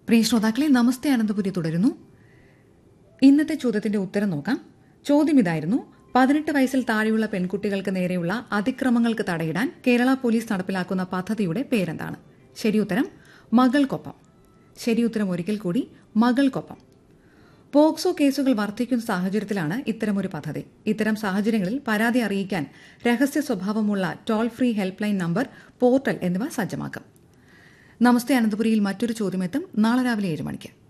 പ്രിയ ശ്രോതാക്കളെ നമസ്തേ അനന്തപുരി തുടരുന്നു ഇന്നത്തെ ചോദ്യത്തിന്റെ ഉത്തരം നോക്കാം ചോദ്യം ഇതായിരുന്നു പതിനെട്ട് വയസ്സിൽ താഴെയുള്ള പെൺകുട്ടികൾക്ക് നേരെയുള്ള അതിക്രമങ്ങൾക്ക് തടയിടാൻ കേരള പോലീസ് നടപ്പിലാക്കുന്ന പദ്ധതിയുടെ പേരെന്താണ് ശരിയുത്തരം മകൾക്കൊപ്പം ശരിയുത്തരം ഒരിക്കൽ കൂടി മകൾക്കൊപ്പം പോക്സോ കേസുകൾ വർദ്ധിക്കുന്ന സാഹചര്യത്തിലാണ് ഇത്തരമൊരു പദ്ധതി ഇത്തരം സാഹചര്യങ്ങളിൽ പരാതി അറിയിക്കാൻ രഹസ്യ സ്വഭാവമുള്ള toll free help line number portal എന്നിവ സജ്ജമാക്കും നമസ്തേ അനന്തപുരിയിൽ മറ്റൊരു ചോദ്യമെത്തും നാളെ രാവിലെ ഏഴ് മണിക്ക്